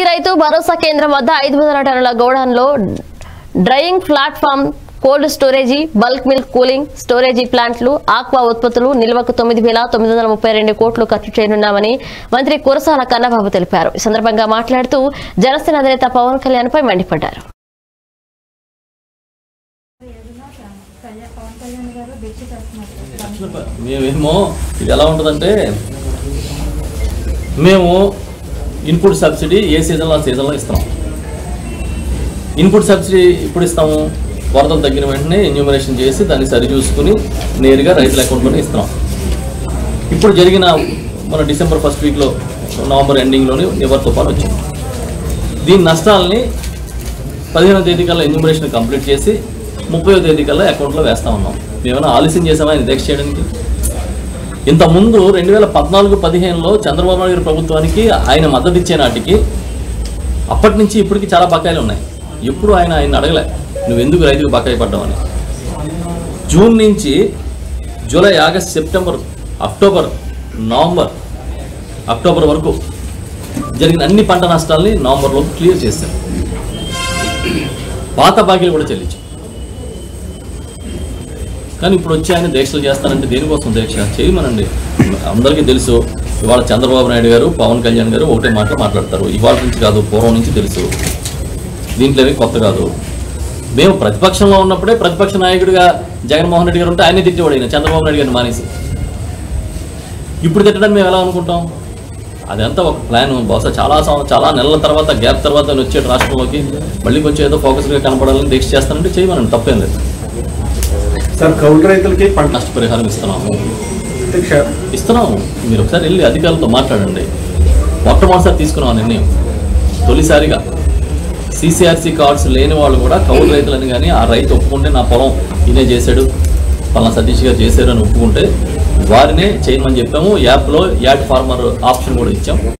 రైతు భరోసా కేంద్రం వద్ద ఐదు వందల టన్నుల గోడౌన్లో drying platform cold storage bulk milk cooling storage ప్లాంట్లు ఆక్వా ఉత్పత్తులు నిల్వకు తొమ్మిది వేల తొమ్మిది వందల ముప్పై రెండు కోట్లు ఖర్చు చేయనున్నామని మంత్రి కురసాల కన్నబాబు తెలిపారు ఈ సందర్భంగా మాట్లాడుతూ జనసేన అధినేత పవన్ కళ్యాణ్ పై మండిపడ్డారు పవన్ కళ్యాణ్ గారు దీక్ష చేస్తున్నారు మేమేమో ఇది ఎలా ఉంటుందంటే మేము ఇన్పుట్ సబ్సిడీ ఏ సీజన్లో ఆ సీజన్లో ఇస్తాం ఇన్పుట్ సబ్సిడీ ఇప్పుడు ఇస్తాము వరదలు తగ్గిన వెంటనే ఎన్యూమరేషన్ చేసి దాన్ని సరి చూసుకుని నేరుగా రైతుల అకౌంట్లోనే ఇస్తున్నాం ఇప్పుడు జరిగిన మన డిసెంబర్ ఫస్ట్ వీక్లో నవంబర్ ఎండింగ్లోని నివర్ తుఫాన్ వచ్చింది దీని నష్టాలని పదిహేనో తేదీ కల్లా ఎన్యూమరేషన్ కంప్లీట్ చేసి ముప్పయో తేదీ కల్లా అకౌంట్లో వేస్తా ఉన్నాం మేమైనా ఆలస్యం చేసామా ఆయన దీక్ష చేయడానికి ఇంతకుముందు రెండు వేల పద్నాలుగు పదిహేనులో చంద్రబాబు నాయుడు గారి ప్రభుత్వానికి ఆయన మద్దతు ఇచ్చే నాటికి అప్పటి నుంచి ఇప్పటికి చాలా బకాయిలు ఉన్నాయి ఎప్పుడు ఆయన ఆయన అడగలే నువ్వు ఎందుకు రైతుకు బకాయి పడ్డావని జూన్ నుంచి July August September October November October వరకు జరిగిన అన్ని పంట నష్టాలని నవంబర్లో క్లియర్ చేశారు పాత బాకీలు కూడా చెల్లించాం కానీ ఇప్పుడు వచ్చి ఆయన దీక్షలు చేస్తానంటే దేనికోసం దీక్ష చేయమనండి అందరికీ తెలుసు ఇవాళ చంద్రబాబు నాయుడు గారు పవన్ కళ్యాణ్ గారు ఒకటే మాట మాట్లాడతారు ఇవాళ నుంచి కాదు పూర్వం నుంచి తెలుసు దీంట్లో ఏమీ కొత్త కాదు మేము ప్రతిపక్షంలో ఉన్నప్పుడే ప్రతిపక్ష నాయకుడిగా జగన్మోహన్ రెడ్డి గారు ఉంటే ఆయనే తిట్టేవాడు ఆయన చంద్రబాబు నాయుడు గారిని మానేసి ఇప్పుడు తిట్టడం మేము ఎలా అనుకుంటాం అదంతా ఒక ప్లాన్ బహుశా చాలా సంవ- చాలా నెలల తర్వాత గ్యాప్ తర్వాత ఆయన వచ్చే రాష్ట్రంలోకి మళ్ళీ కొంచెం ఏదో ఫోకస్గా కనపడాలని దీక్ష చేస్తానంటే చేయమనండి తప్పేం లేదు సార్ కౌలు రైతులకి పంట నష్టపరిహారం ఇస్తున్నాము క్ష- ఇస్తున్నాము మీరు ఒకసారి వెళ్ళి అధికారులతో మాట్లాడండి మొట్టమొదటిసారి తీసుకున్నాం నిర్ణయం తొలిసారిగా సిసిఆర్సి కార్డ్స్ లేని వాళ్ళు కూడా కౌలు రైతులని కానీ ఆ రైతు ఒప్పుకుంటే నా పొలం ఈయనే చేశాడు పలానా సతీష్ గారు చేశారు అని ఒప్పుకుంటే వారినే చేయమని చెప్పాము యాప్లో యాడ్ ఫార్మర్ ఆప్షన్ కూడా ఇచ్చాం